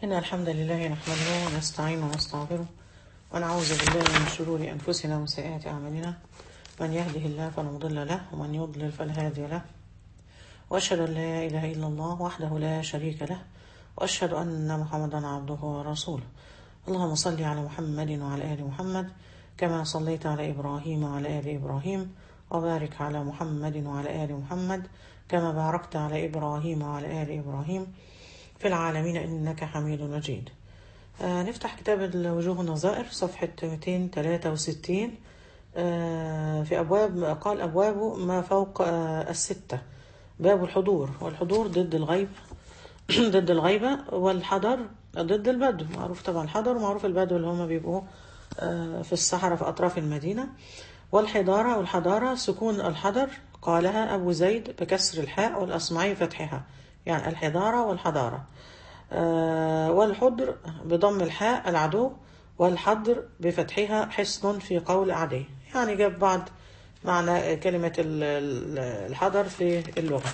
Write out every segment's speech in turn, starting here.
إن الحمد لله نحمده ونستعينه ونستغفره ونعوذ بالله من شرور أنفسنا ومن سيئات أعمالنا من يهده الله فلا مضل له ومن يضلل فلا هادي له وأشهد أن لا إله إلا الله وحده لا شريك له وأشهد أن محمدا عبده ورسوله اللهم صل على محمد وعلى آل محمد كما صليت على إبراهيم وعلى آل إبراهيم وبارك على محمد وعلى آل محمد كما باركت على إبراهيم وعلى آل إبراهيم في العالمين إنك حميد مجيد آه نفتح كتاب الوجوه النظائر صفحة 263 آه في أبواب قال أبواب ما فوق آه الستة باب الحضور والحضور ضد الغيب ضد الغيبة والحضر ضد البدو معروف طبعا الحضر ومعروف البدو اللي هم بيبقوا آه في الصحراء في أطراف المدينة والحضارة والحضارة سكون الحضر قالها أبو زيد بكسر الحاء والأصمعي فتحها يعني الحضارة والحضارة آه والحضر بضم الحاء العدو والحضر بفتحها حصن في قول عدي يعني جاب بعض معنى كلمة الحضر في اللغة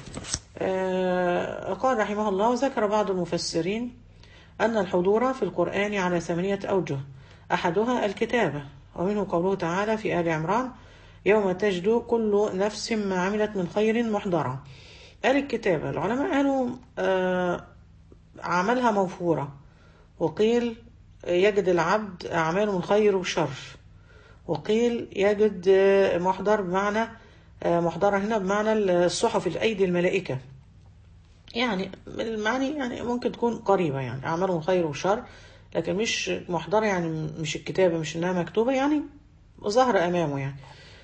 آه قال رحمه الله وذكر بعض المفسرين أن الحضور في القرآن على ثمانية أوجه أحدها الكتابة ومنه قوله تعالى في آل عمران يوم تجد كل نفس ما عملت من خير محضرة قال الكتابة العلماء قالوا آه عملها موفورة وقيل يجد العبد أعماله من خير وشر وقيل يجد محضر بمعنى محضرة هنا بمعنى الصحف في أيدي الملائكة يعني المعني يعني ممكن تكون قريبة يعني أعماله من خير وشر لكن مش محضرة يعني مش الكتابة مش إنها مكتوبة يعني ظاهرة أمامه يعني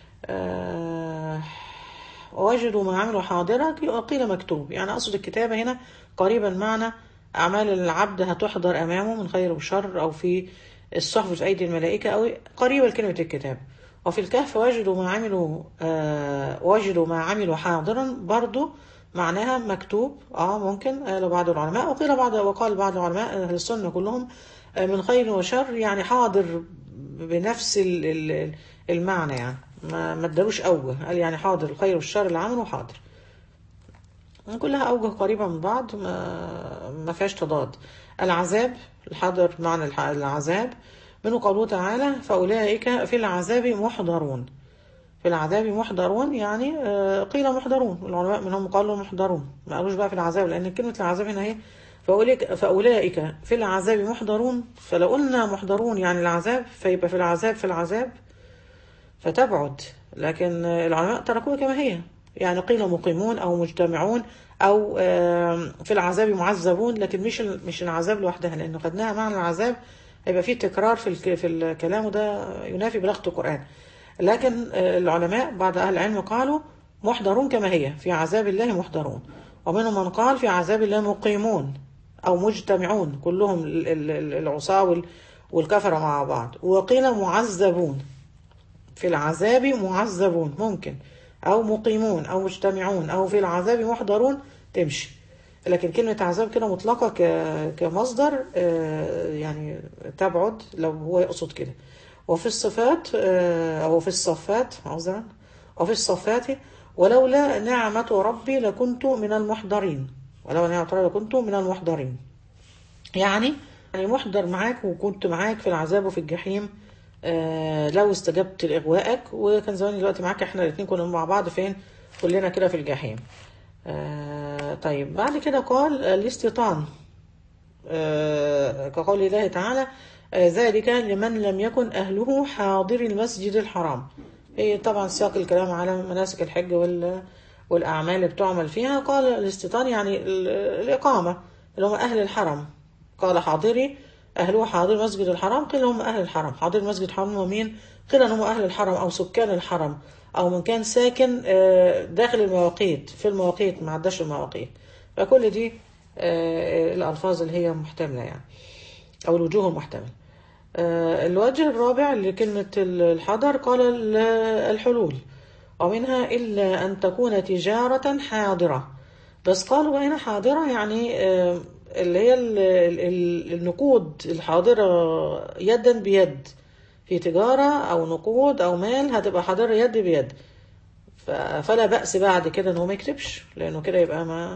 أه ووجدوا ما عملوا حاضرة وقيل مكتوب يعني أقصد الكتابة هنا قريبا معنى أعمال العبد هتحضر أمامه من خير وشر أو في الصحف في أيدي الملائكة أو قريبة لكلمة الكتاب وفي الكهف وجدوا ما عملوا آه وجدوا ما عملوا حاضرا برضو معناها مكتوب اه ممكن قال بعض العلماء وقيل بعض وقال بعض العلماء اهل السنه كلهم من خير وشر يعني حاضر بنفس المعنى يعني ما ما ادالوش اوجه قال يعني حاضر الخير والشر اللي عمله حاضر كلها اوجه قريبه من بعض ما ما فيهاش تضاد العذاب الحاضر معنى العذاب منه قوله تعالى فاولئك في العذاب محضرون في العذاب محضرون يعني قيل محضرون العلماء منهم قالوا محضرون ما قالوش بقى في العذاب لان كلمه العذاب هنا هي فأولئك, فأولئك في العذاب محضرون فلو قلنا محضرون يعني العذاب فيبقى في العذاب في العذاب فتبعد لكن العلماء تركوها كما هي يعني قيل مقيمون أو مجتمعون أو في العذاب معذبون لكن مش مش العذاب لوحدها لأنه خدناها معنى العذاب هيبقى فيه تكرار في في الكلام وده ينافي بلاغة القرآن لكن العلماء بعض أهل العلم قالوا محضرون كما هي في عذاب الله محضرون ومنهم من قال في عذاب الله مقيمون أو مجتمعون كلهم العصاة والكفرة مع بعض وقيل معذبون في العذاب معذبون ممكن أو مقيمون أو مجتمعون أو في العذاب محضرون تمشي لكن كلمة عذاب كده مطلقة كمصدر يعني تبعد لو هو يقصد كده وفي الصفات أو في الصفات عذرا وفي الصفات ولولا نعمة ربي لكنت من المحضرين ولو نعمة ربي لكنت من المحضرين يعني يعني محضر معاك وكنت معاك في العذاب وفي الجحيم آه لو استجبت لإغوائك وكان زمان دلوقتي معاك احنا الاثنين كنا مع بعض فين كلنا كده في الجحيم آه طيب بعد كده قال الاستيطان آه كقول الله تعالى آه ذلك لمن لم يكن أهله حاضر المسجد الحرام هي طبعا سياق الكلام على مناسك الحج وال والأعمال اللي بتعمل فيها قال الاستيطان يعني الإقامة اللي هم أهل الحرم قال حاضري أهله حاضر مسجد الحرام قيل هم أهل الحرم حاضر مسجد الحرام هم مين قيل هم أهل الحرم أو سكان الحرم أو من كان ساكن داخل المواقيت في المواقيت ما عداش المواقيت فكل دي الألفاظ اللي هي محتملة يعني أو الوجوه المحتملة الوجه الرابع لكلمة الحضر قال الحلول ومنها إلا أن تكون تجارة حاضرة بس قالوا هنا حاضرة يعني اللي هي النقود الحاضرة يدا بيد في تجارة أو نقود أو مال هتبقى حاضرة يد بيد فلا بأس بعد كده إنه ما يكتبش لأنه كده يبقى ما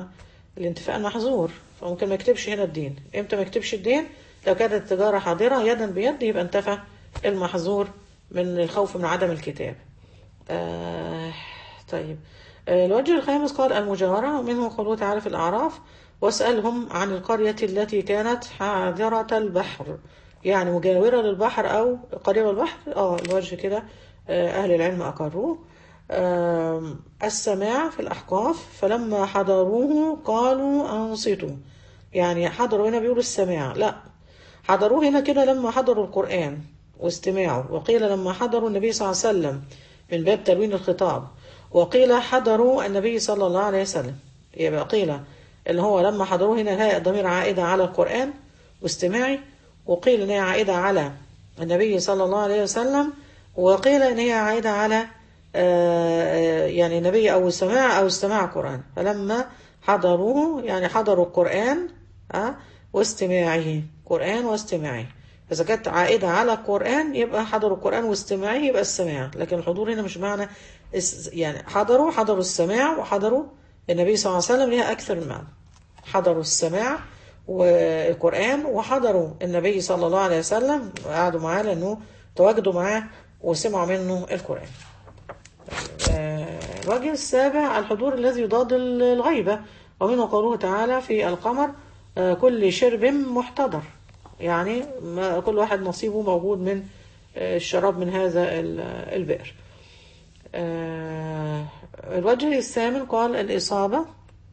الانتفاء المحظور فممكن ما يكتبش هنا الدين امتى ما يكتبش الدين لو كانت التجارة حاضرة يدا بيد يبقى انتفى المحظور من الخوف من عدم الكتاب آه طيب آه الوجه الخامس قال المجاورة ومنه قوله تعالى في الأعراف واسألهم عن القرية التي كانت حاضرة البحر يعني مجاورة للبحر أو قريبة البحر اه الوجه كده آه أهل العلم أقروه آه السماع في الأحقاف فلما حضروه قالوا أنصتوا يعني حضروا هنا بيقولوا السماع لا حضروه هنا كده لما حضروا القرآن واستماعه وقيل لما حضروا النبي صلى الله عليه وسلم من باب تلوين الخطاب وقيل حضروا النبي صلى الله عليه وسلم يبقى قيل اللي هو لما حضروه هنا هي ضمير عائدة على القرآن واستماعي وقيل ان هي عائدة على النبي صلى الله عليه وسلم وقيل ان هي عائدة على يعني النبي او السماع او استماع القرآن فلما حضروه يعني حضروا القرآن واستماعه قرآن واستماعه إذا كانت عائدة على القرآن يبقى حضروا القرآن واستماعه يبقى السماع لكن الحضور هنا مش معنى يعني حضروا حضروا السماع وحضروا النبي صلى الله عليه وسلم ليها أكثر من معنى حضروا السماع والقرآن وحضروا النبي صلى الله عليه وسلم وقعدوا معاه لأنه تواجدوا معاه وسمعوا منه القرآن الوجه السابع الحضور الذي يضاد الغيبة ومنه قوله تعالى في القمر كل شرب محتضر يعني كل واحد نصيبه موجود من الشراب من هذا البئر الوجه الثامن قال الإصابة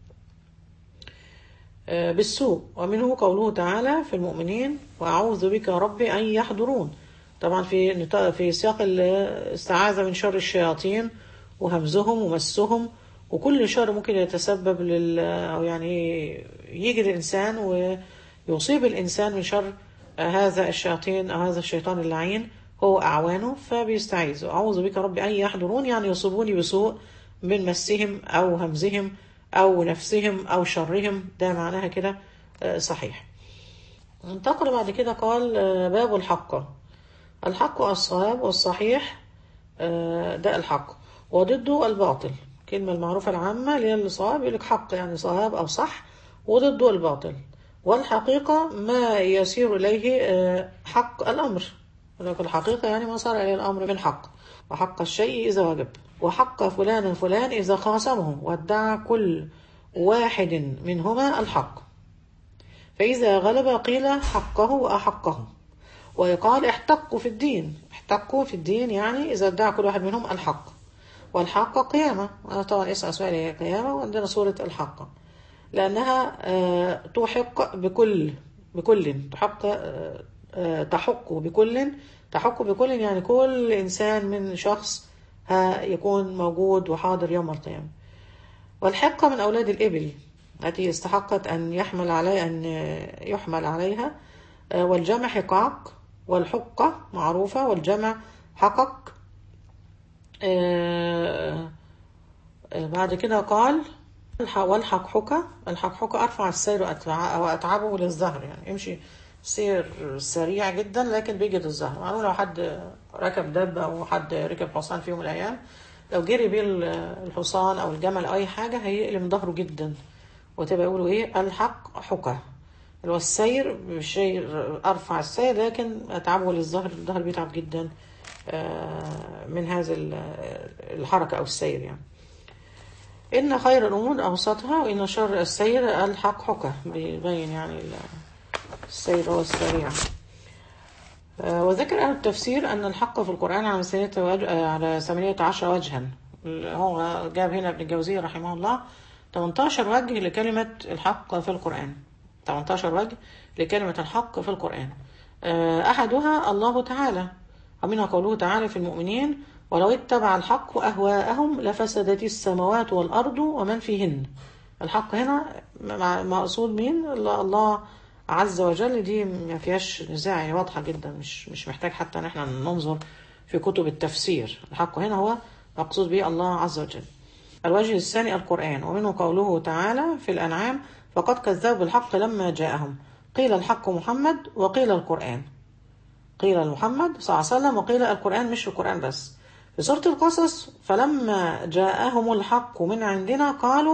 بالسوء ومنه قوله تعالى في المؤمنين وأعوذ بك ربي أن يحضرون طبعا في في سياق الاستعاذة من شر الشياطين وهمزهم ومسهم وكل شر ممكن يتسبب لل أو يعني يجي الإنسان ويصيب الإنسان من شر هذا الشياطين أو هذا الشيطان اللعين هو أعوانه فبيستعيذ أعوذ بك ربي أن يحضرون يعني يصيبوني بسوء من مسهم أو همزهم أو نفسهم أو شرهم ده معناها كده صحيح انتقل بعد كده قال باب الحق الحق الصواب والصحيح ده الحق وضده الباطل الكلمة المعروفة العامة اللي هي الصواب يقول لك حق يعني صواب أو صح وضده الباطل والحقيقة ما يسير إليه حق الأمر لكن الحقيقة يعني ما صار إليه الأمر من حق وحق الشيء إذا وجب وحق فلان فلان إذا خاصمه وادعى كل واحد منهما الحق فإذا غلب قيل حقه وأحقه ويقال احتقوا في الدين احتقوا في الدين يعني إذا ادعى كل واحد منهم الحق والحق قيامة أنا طبعا اسمع سؤال هي قيامة وعندنا سورة الحق لأنها تحق بكل بكل تحق تحق بكل تحق بكل يعني كل إنسان من شخص يكون موجود وحاضر يوم القيامة والحقة من أولاد الإبل التي استحقت أن يحمل عليها أن يحمل عليها والجمع حقاق والحقة معروفة والجمع حقق بعد كده قال والحق حكى الحق حكى أرفع السير وأتعبه للظهر يعني يمشي سير سريع جدا لكن بيجد الظهر معلوم لو حد ركب دب أو حد ركب حصان في يوم من الأيام لو جري بيه الحصان أو الجمل أو أي حاجة هيقلم ظهره جدا وتبقى يقولوا إيه الحق حكى اللي هو السير شيء أرفع السير لكن أتعبه للظهر الظهر بيتعب جدا من هذا الحركة أو السير يعني إن خير الأمور أوسطها وإن شر السير الحق حكى بيبين يعني السير هو السريع وذكر أهل التفسير أن الحق في القرآن على ثمانية على ثمانية عشر وجها هو جاب هنا ابن الجوزي رحمه الله 18 وجه لكلمة الحق في القرآن 18 وجه لكلمة الحق في القرآن أحدها الله تعالى ومنها قوله تعالى في المؤمنين ولو اتبع الحق أهواءهم لفسدت السماوات والأرض ومن فيهن الحق هنا مقصود مين الله عز وجل دي ما فيهاش نزاع هي واضحة جدا مش مش محتاج حتى ان احنا ننظر في كتب التفسير الحق هنا هو مقصود به الله عز وجل الوجه الثاني القرآن ومنه قوله تعالى في الأنعام فقد كذبوا بالحق لما جاءهم قيل الحق محمد وقيل القرآن قيل محمد صلى الله عليه وسلم وقيل القرآن مش القرآن بس في سورة القصص فلما جاءهم الحق من عندنا قالوا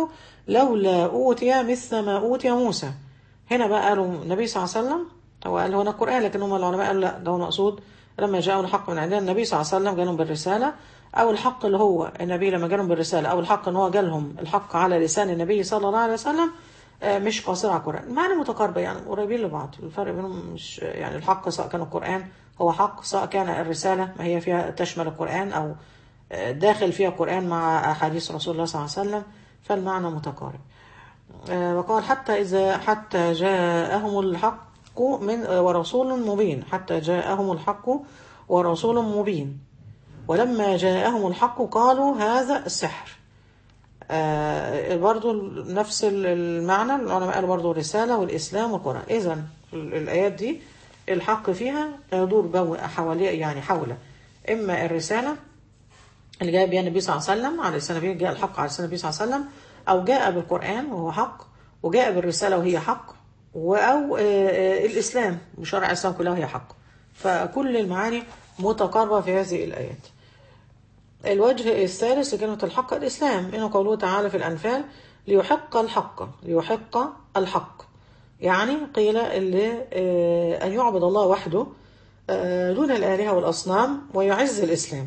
لولا أوتي مثل ما أوتي موسى هنا بقى قالوا النبي صلى الله عليه وسلم هو قال هنا القرآن لكن هم العلماء قالوا لا ده هو مقصود لما جاءوا الحق من عندنا النبي صلى الله عليه وسلم جالهم بالرسالة أو الحق اللي هو النبي لما جالهم بالرسالة أو الحق إن هو جالهم الحق على لسان النبي صلى الله عليه وسلم آه، مش قاصر على القرآن المعنى متقاربة يعني قريبين لبعض الفرق بينهم مش يعني الحق سواء كان القرآن هو حق سواء كان الرسالة ما هي فيها تشمل القرآن أو آه، داخل فيها القرآن مع أحاديث رسول الله صلى الله عليه وسلم فالمعنى متقارب آه، وقال حتى إذا حتى جاءهم الحق من آه، ورسول مبين حتى جاءهم الحق ورسول مبين ولما جاءهم الحق قالوا هذا السحر آه برضو نفس المعنى العلماء قالوا برضو الرسالة والإسلام والقرآن إذا الآيات دي الحق فيها يدور بو حوالي يعني حول إما الرسالة اللي جاء بها النبي صلى الله عليه وسلم على لسان النبي جاء الحق على لسان النبي صلى الله عليه وسلم أو جاء بالقرآن وهو حق وجاء بالرسالة وهي حق و- أو آه، آه، الإسلام وشرع الإسلام كلها هي حق فكل المعاني متقاربة في هذه الآيات الوجه الثالث لكلمة الحق الإسلام إنه قوله تعالى في الأنفال ليحق الحق ليحق الحق يعني قيل اللي آه، أن يعبد الله وحده آه، دون الآلهة والأصنام ويعز الإسلام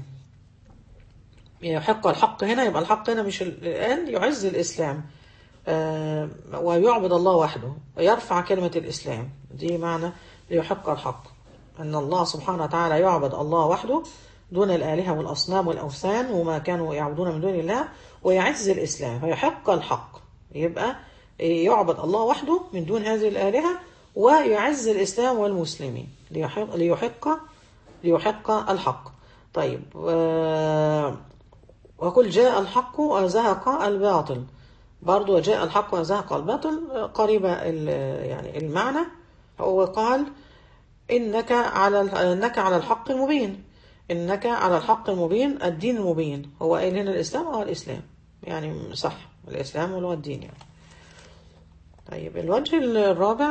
يحق الحق هنا يبقى الحق هنا مش الآن يعز الإسلام آه، ويعبد الله وحده ويرفع كلمة الإسلام دي معنى ليحق الحق أن الله سبحانه وتعالى يعبد الله وحده دون الآلهة والأصنام والأوثان وما كانوا يعبدون من دون الله ويعز الإسلام فيحق الحق يبقى يعبد الله وحده من دون هذه الآلهة ويعز الإسلام والمسلمين ليحق ليحق, ليحق الحق طيب آه، وقل جاء الحق وزهق الباطل برضو جاء الحق وزهق الباطل قريبة ال- يعني المعنى هو قال إنك على ال- إنك على الحق المبين إنك على الحق المبين الدين المبين هو قايل هنا الإسلام أو الإسلام يعني صح الإسلام هو الدين يعني طيب الوجه الرابع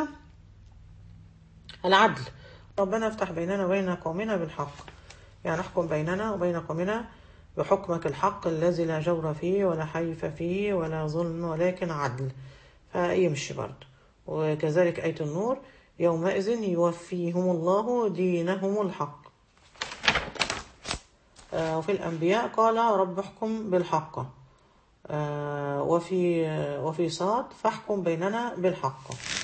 العدل ربنا افتح بيننا وبين قومنا بالحق يعني احكم بيننا وبين قومنا بحكمك الحق الذي لا جور فيه ولا حيف فيه ولا ظلم ولكن عدل فيمشي برضه وكذلك آية النور يومئذ يوفيهم الله دينهم الحق آه، وفي الأنبياء قال رب احكم بالحق آه، وفي وفي صاد فاحكم بيننا بالحق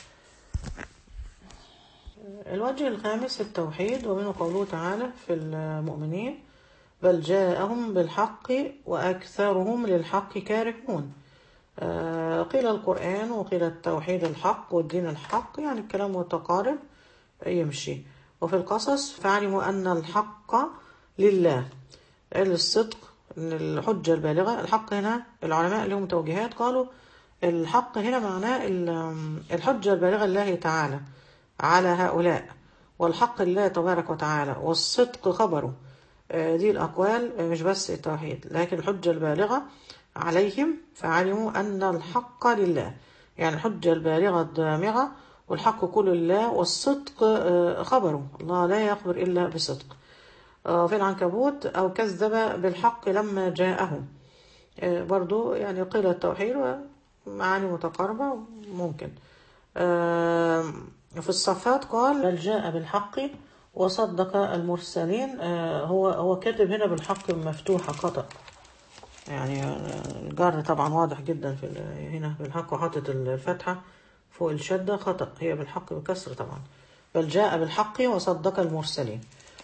الوجه الخامس التوحيد ومنه قوله تعالى في المؤمنين بل جاءهم بالحق وأكثرهم للحق كارهون آه، قيل القرآن وقيل التوحيد الحق والدين الحق يعني الكلام متقارب يمشي وفي القصص فعلموا أن الحق لله الصدق إن الحجة البالغة الحق هنا العلماء لهم توجيهات قالوا الحق هنا معناه ال- الحجة البالغة لله تعالى على هؤلاء والحق لله تبارك وتعالى والصدق خبره آه، دي الأقوال آه، مش بس التوحيد لكن الحجة البالغة عليهم فعلموا أن الحق لله يعني الحجة البالغة الدامغة والحق كله لله والصدق آه، خبره الله لا يخبر إلا بصدق آه، في العنكبوت أو كذب بالحق لما جاءهم آه، برضو يعني قيل التوحيد ومعاني متقاربة ممكن آه، في الصفات قال بل جاء بالحق وصدق المرسلين آه، هو هو كاتب هنا بالحق مفتوحة خطأ يعني آه، الجر طبعا واضح جدا في ال- هنا بالحق وحاطط الفتحة فوق الشدة خطأ هي بالحق بكسر طبعا بل جاء بالحق وصدق المرسلين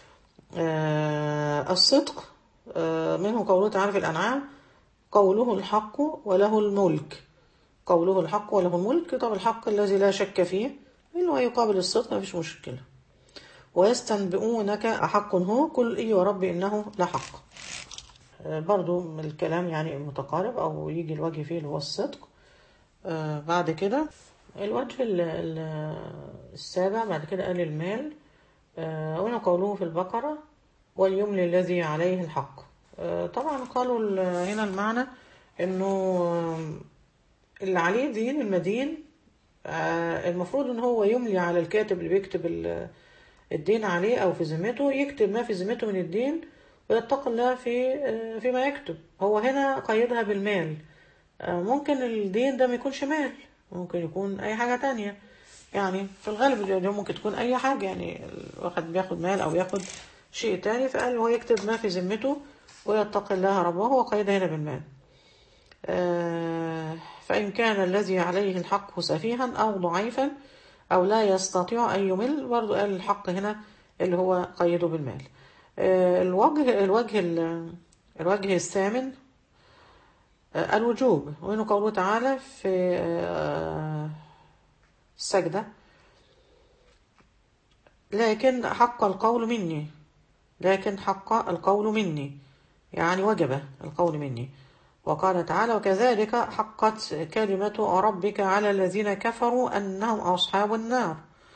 آه، الصدق آه، منه قوله تعالى في الأنعام قوله الحق وله الملك قوله الحق وله الملك طب الحق الذي لا شك فيه اللي هو يقابل الصدق مفيش مشكلة ويستنبئونك أحق هو قل إي ورب إنه لحق آه، برضو من الكلام يعني متقارب أو يجي الوجه فيه اللي هو الصدق آه، بعد كده الوجه ال- ال- السابع بعد كده قال المال آه، هنا قوله في البقرة واليمن الذي عليه الحق آه، طبعا قالوا ال- هنا المعنى انه آه، اللي عليه دين المدين آه، المفروض ان هو يملي على الكاتب اللي بيكتب ال- الدين عليه او في ذمته يكتب ما في ذمته من الدين ويتقي الله في آه، فيما يكتب هو هنا قيدها بالمال آه، ممكن الدين ده ما يكونش مال ممكن يكون أي حاجة تانية يعني في الغالب الدين ممكن تكون أي حاجة يعني الواحد بياخد مال أو ياخد شيء تاني فقال هو يكتب ما في ذمته ويتقي الله ربه وقيد هنا بالمال آه، فإن كان الذي عليه الحق سفيها أو ضعيفا أو لا يستطيع أن يمل برضه قال الحق هنا اللي هو قيده بالمال آه، الوجه الوجه ال- الوجه الثامن آه، الوجوب وإنه قوله تعالى في آه، السجدة لكن حق القول مني لكن حق القول مني يعني وجب القول مني وقال تعالى وكذلك حقت كلمة ربك على الذين كفروا أنهم أصحاب النار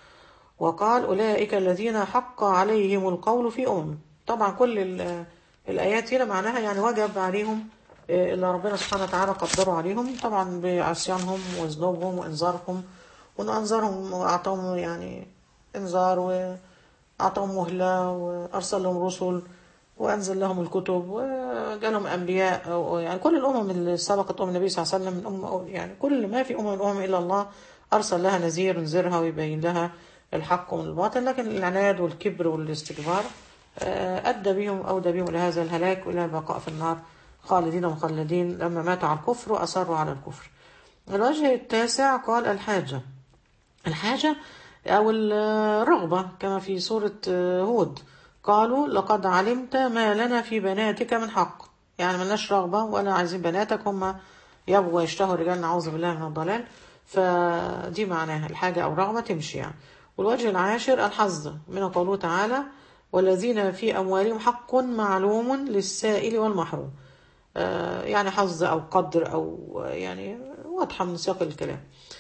وقال أولئك الذين حق عليهم القول في أمم طبعا كل ال- الآيات هنا معناها يعني وجب عليهم آه، اللي ربنا سبحانه وتعالى قدروا عليهم طبعا بعصيانهم وذنوبهم وإنذارهم وإن أنذرهم وأعطاهم يعني إنذار وأعطاهم مهلة وأرسل لهم رسل وأنزل لهم الكتب وجالهم أنبياء أو- يعني كل الأمم اللي سبقت أم النبي صلى الله عليه وسلم من أم يعني كل ما في أمم الأمم إلا الله أرسل لها نذير ينذرها ويبين لها الحق من الباطل لكن العناد والكبر والاستكبار آه، أدى بهم أودى بهم إلى هذا الهلاك وإلى البقاء في النار خالدين مخلدين لما ماتوا على الكفر وأصروا على الكفر الوجه التاسع قال الحاجة الحاجة أو الرغبة كما في سورة هود قالوا لقد علمت ما لنا في بناتك من حق يعني ملناش رغبة ولا عايزين بناتك هم يبغوا يشتهوا رجال نعوذ بالله من الضلال فدي معناها الحاجة أو رغبة تمشي يعني والوجه العاشر الحظ من قوله تعالى والذين في أموالهم حق معلوم للسائل والمحروم آه، يعني حظ أو قدر أو آه، يعني واضحة من سياق الكلام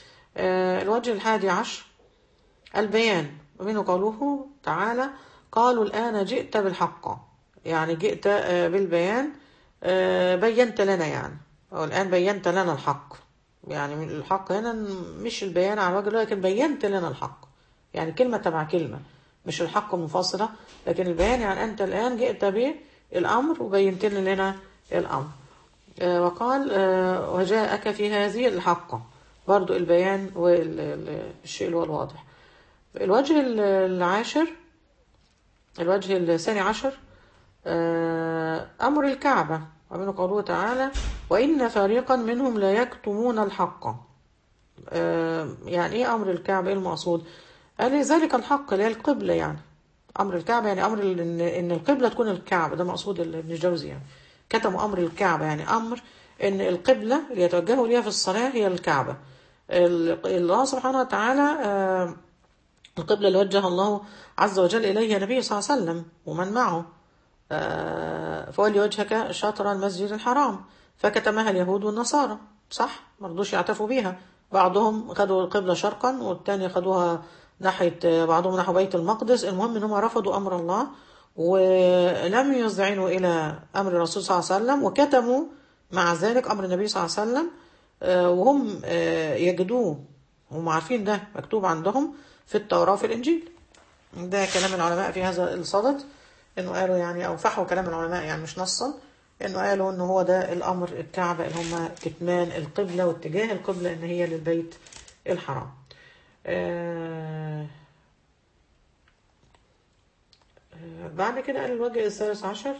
آه، الوجه الحادي عشر البيان ومنه قوله تعالى قالوا الآن جئت بالحق يعني جئت آه، بالبيان آه، بينت لنا يعني أو الآن بينت لنا الحق يعني من الحق هنا مش البيان على وجه الله، لكن بينت لنا الحق يعني كلمة تبع كلمة مش الحق منفصلة لكن البيان يعني أنت الآن جئت بالأمر وبينت لنا الأمر آه، وقال آه، وجاءك في هذه الحق برضو البيان والشيء اللي هو الواضح الوجه العاشر الوجه الثاني عشر آه، أمر الكعبة ومن قوله تعالى وإن فريقا منهم لا يكتمون الحق آه، يعني إيه أمر الكعبة إيه المقصود قال ذلك الحق اللي هي القبلة يعني أمر الكعبة يعني أمر ال- إن إن القبلة تكون الكعبة ده مقصود ال- ابن الجوزي يعني كتموا أمر الكعبة يعني أمر إن القبلة اللي يتوجهوا ليها في الصلاة هي الكعبة ال- الله سبحانه وتعالى آه، القبلة اللي وجه الله عز وجل إليها النبي صلى الله عليه وسلم ومن معه آه، فولي وجهك شطر المسجد الحرام فكتمها اليهود والنصارى صح مرضوش يعترفوا بيها بعضهم خدوا القبلة شرقا والتاني خدوها ناحية بعضهم نحو بيت المقدس المهم انهم رفضوا امر الله ولم يذعنوا الى امر الرسول صلى الله عليه وسلم وكتموا مع ذلك امر النبي صلى الله عليه وسلم آه، وهم آه، يجدوه هم عارفين ده مكتوب عندهم في التوراة وفي الإنجيل ده كلام العلماء في هذا الصدد انه قالوا يعني او فحوا كلام العلماء يعني مش نصا انه قالوا انه هو ده الامر الكعبة اللي هم كتمان القبلة واتجاه القبلة ان هي للبيت الحرام آه آه بعد كده قال الوجه الثالث عشر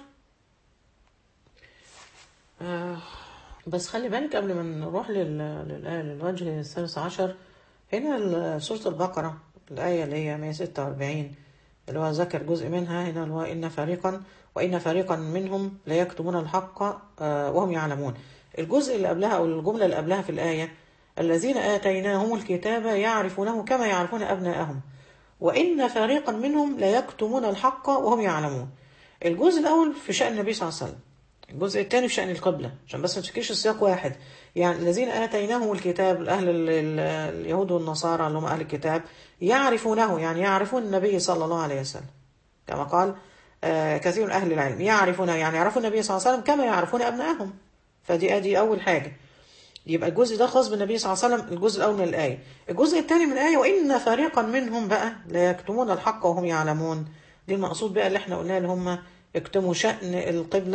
آه بس خلي بالك قبل ما نروح لل... لل... للوجه الثالث عشر هنا ال- سورة البقرة الآية اللي هي 146 اللي هو ذكر جزء منها هنا اللي هو إن فريقا وإن فريقا منهم لا يكتمون الحق آه، وهم يعلمون الجزء اللي قبلها أو الجملة اللي قبلها في الآية الذين آتيناهم الكتاب يعرفونه كما يعرفون أبناءهم وإن فريقا منهم لا يكتمون الحق وهم يعلمون الجزء الأول في شأن النبي صلى الله عليه وسلم الجزء الثاني في شأن القبلة عشان بس ما تفكرش السياق واحد يعني الذين آتيناهم الكتاب أهل ال- ال- اليهود والنصارى اللي هم أهل الكتاب يعرفونه يعني يعرفون النبي صلى الله عليه وسلم كما قال آه، كثير من أهل العلم يعرفونه يعني يعرفون النبي صلى الله عليه وسلم كما يعرفون أبنائهم فدي أدي أول حاجة يبقى الجزء ده خاص بالنبي صلى الله عليه وسلم الجزء الأول من الآية الجزء الثاني من الآية وإن فريقا منهم بقى لا يكتمون الحق وهم يعلمون دي المقصود بقى اللي احنا قلناه اللي هم يكتموا شأن القبلة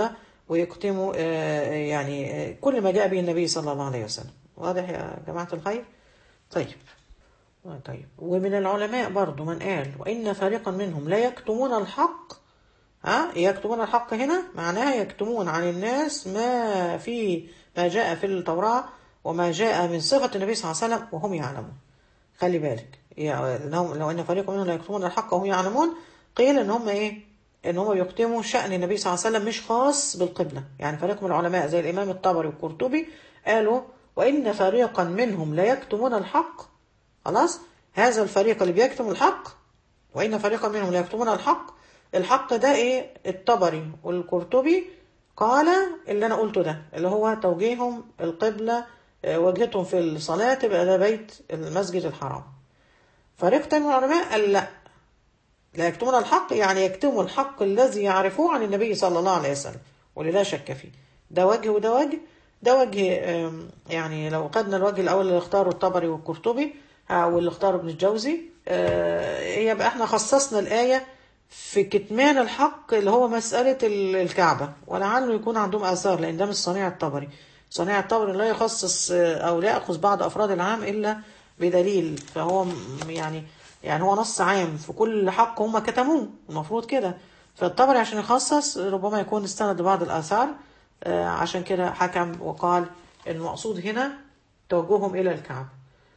ويكتموا آه، يعني آه، كل ما جاء به النبي صلى الله عليه وسلم واضح يا جماعة الخير طيب آه، طيب ومن العلماء برضو من قال وإن فريقا منهم لا يكتمون الحق ها يكتمون الحق هنا معناها يكتمون عن الناس ما في ما جاء في التوراة وما جاء من صفة النبي صلى الله عليه وسلم وهم يعلمون خلي بالك يا- لو لو ان فريق منهم لا يكتمون الحق وهم يعلمون قيل ان هم ايه ان هم بيكتموا شأن النبي صلى الله عليه وسلم مش خاص بالقبلة يعني فريق من العلماء زي الامام الطبري والقرطبي قالوا وان فريقا منهم لا يكتمون الحق خلاص هذا الفريق اللي بيكتم الحق وإن فريقا منهم لا يكتمون الحق الحق ده إيه الطبري والقرطبي قال اللي أنا قلته ده اللي هو توجيههم القبلة آه، وجهتهم في الصلاة تبقى ده بيت المسجد الحرام فريق تاني من العلماء قال لا لا يكتمون الحق يعني يكتموا الحق الذي يعرفوه عن النبي صلى الله عليه وسلم واللي لا شك فيه ده وجه وده وجه ده وجه آم، يعني لو خدنا الوجه الاول اللي اختاره الطبري والقرطبي آه، واللي اختاره ابن الجوزي آه، يبقى احنا خصصنا الايه في كتمان الحق اللي هو مساله ال- الكعبه ولعله يكون عندهم اثار لان ده مش صنيع الطبري صنيع الطبري لا يخصص آه، او لا ياخذ بعض افراد العام الا بدليل فهو م- يعني يعني هو نص عام في كل حق هم كتموه المفروض كده فالطبري عشان يخصص ربما يكون استند لبعض الآثار آه، عشان كده حكم وقال المقصود هنا توجههم إلى الكعبة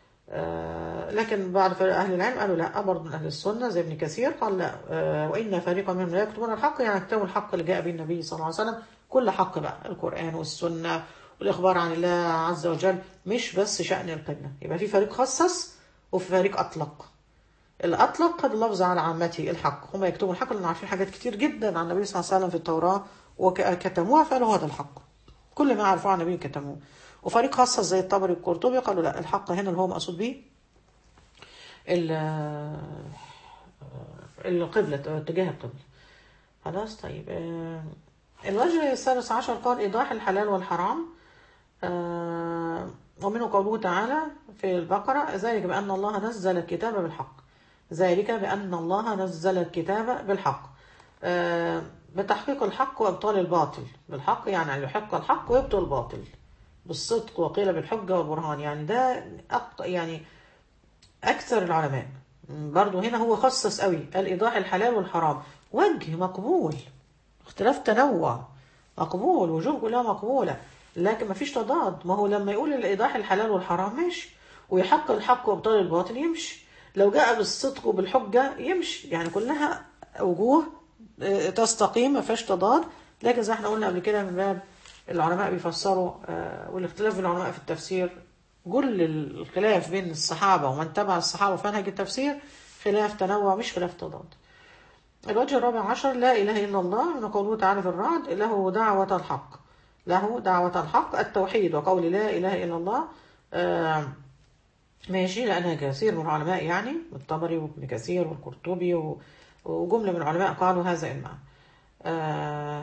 آه، لكن بعض فرق أهل العلم قالوا لا برضه من أهل السنة زي ابن كثير قال لا آه، وإن فريقا منهم لا يكتمون الحق يعني يكتموا الحق اللي جاء به النبي صلى الله عليه وسلم كل حق بقى القرآن والسنة والإخبار عن الله عز وجل مش بس شأن القبلة يبقى في فريق خصص وفي فريق أطلق الأطلق قد لفظ على عامته الحق هم يكتبوا الحق لأنهم عارفين حاجات كتير جدا عن النبي صلى الله عليه وسلم في التوراة وكتموها فقالوا هذا الحق كل ما عرفوه عن النبي كتموه وفريق خاص زي الطبري والقرطبي قالوا لا الحق هنا اللي هو مقصود به ال- القبلة اتجاه القبلة خلاص طيب آه، الوجه الثالث عشر قال إيضاح الحلال والحرام آه، ومنه قوله تعالى في البقرة ذلك بأن الله نزل الكتاب بالحق ذلك بأن الله نزل الكتاب بالحق آه، بتحقيق الحق وإبطال الباطل بالحق يعني أن يحق الحق ويبطل الباطل بالصدق وقيل بالحجة والبرهان يعني ده أق... يعني أكثر العلماء برضو هنا هو خصص قوي قال إيضاح الحلال والحرام وجه مقبول اختلاف تنوع مقبول وجوه كلها مقبولة لكن ما فيش تضاد ما هو لما يقول الإيضاح الحلال والحرام ماشي ويحق الحق وابطال الباطل يمشي لو جاء بالصدق وبالحجة يمشي يعني كلها وجوه آه، تستقيم ما فيهاش تضاد لكن زي احنا قلنا قبل كده من باب العلماء بيفسروا آه، والاختلاف بين العلماء في التفسير كل الخلاف بين الصحابة ومن تبع الصحابة في منهج التفسير خلاف تنوع مش خلاف تضاد الوجه الرابع عشر لا إله إلا الله من قوله تعالى في الرعد له دعوة الحق له دعوة الحق التوحيد وقول لا إله إلا الله آه ماشي لأنها كثير من العلماء يعني الطبري وابن كثير والقرطبي و- وجملة من العلماء قالوا هذا المعنى آه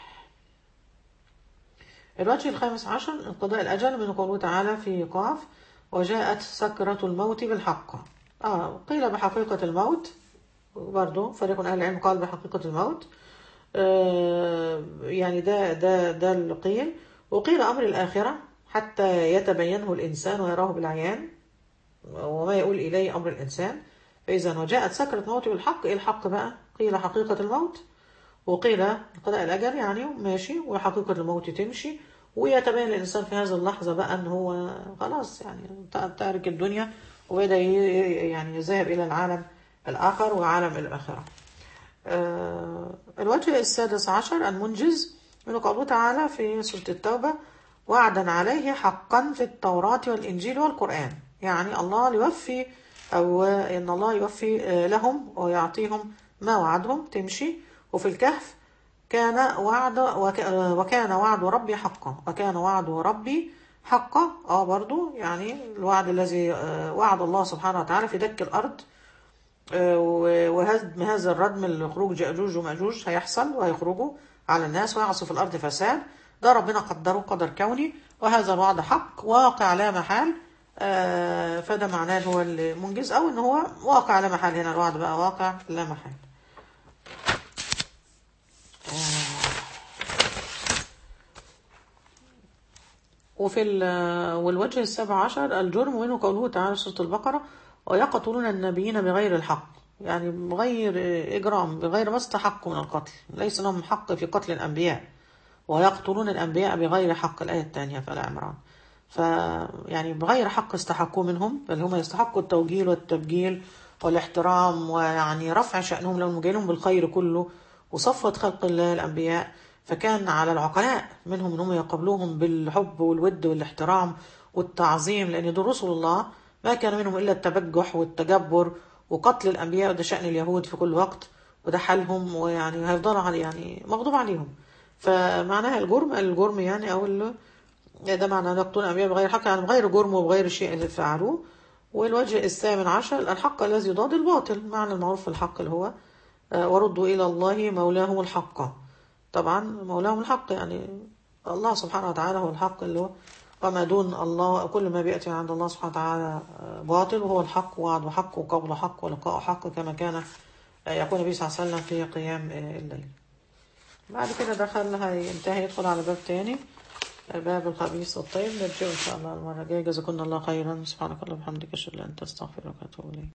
الوجه الخامس عشر انقضاء الأجل من قوله تعالى في قاف وجاءت سكرة الموت بالحق آه قيل بحقيقة الموت برضو فريق أهل العلم قال بحقيقة الموت آه يعني ده ده ده اللي قيل وقيل أمر الآخرة حتى يتبينه الإنسان ويراه بالعيان وما يقول إليه أمر الإنسان فإذا وجاءت سكرة موت بالحق إيه الحق بقى قيل حقيقة الموت وقيل قضاء الأجل يعني ماشي وحقيقة الموت تمشي ويتبين الإنسان في هذه اللحظة بقى أن هو خلاص يعني تارك الدنيا وبدأ ي- يعني يذهب إلى العالم الآخر وعالم الآخرة آه، الوجه السادس عشر المنجز من قوله تعالى في سورة التوبة وعدا عليه حقا في التوراة والإنجيل والقرآن يعني الله يوفي أو إن الله يوفي آه، لهم ويعطيهم ما وعدهم تمشي وفي الكهف كان وعد وك- آه، وكان وعد ربي حقا وكان وعد ربي حقا اه برضو يعني الوعد الذي آه، وعد الله سبحانه وتعالى في دك الأرض آه، و- وهدم هذا الردم لخروج يأجوج ومأجوج هيحصل وهيخرجوا على الناس ويعصوا في الأرض فساد ده ربنا قدره قدر كوني وهذا الوعد حق واقع لا محال آه، فده معناه هو المنجز أو إن هو واقع لا محال هنا الوعد بقى واقع لا محال وفي ال- والوجه السابع عشر الجرم منه قوله تعالى في سورة البقرة ويقتلون النبيين بغير الحق يعني بغير إجرام بغير ما استحقوا من القتل ليس لهم حق في قتل الأنبياء ويقتلون الأنبياء بغير حق الآية الثانية في آل عمران ف يعني بغير حق استحقوا منهم بل هم يستحقوا التوجيل والتبجيل والاحترام ويعني رفع شأنهم لهم جايلهم بالخير كله وصفوة خلق الله الأنبياء فكان على العقلاء منهم أنهم يقابلوهم بالحب والود والاحترام والتعظيم لأن دول رسل الله ما كان منهم إلا التبجح والتجبر وقتل الأنبياء وده شأن اليهود في كل وقت وده حالهم ويعني هيفضلوا على يعني مغضوب عليهم فمعناها الجرم الجرم يعني أو ال- ده معنى أن يقتلون الأنبياء بغير حق يعني بغير جرم وبغير الشيء اللي فعلوه والوجه الثامن عشر الحق الذي يضاد الباطل معنى المعروف في الحق اللي هو آه، وردوا إلى الله مولاهم الحق طبعا مولاهم الحق يعني الله سبحانه وتعالى هو الحق اللي هو وما دون الله كل ما بيأتي عند الله سبحانه وتعالى آه، باطل وهو الحق وعد حق وقول حق ولقاء حق كما كان آه، يقول النبي صلى الله عليه وسلم في قيام آه، الليل بعد كده دخل هينتهي يدخل على باب تاني باب الخبيث والطيب نرجع إن شاء الله المرة الجاية جزاكم الله خيرا سبحانك اللهم وبحمدك أشهد أن لا إله إلا أنت أستغفرك وأتوب إليك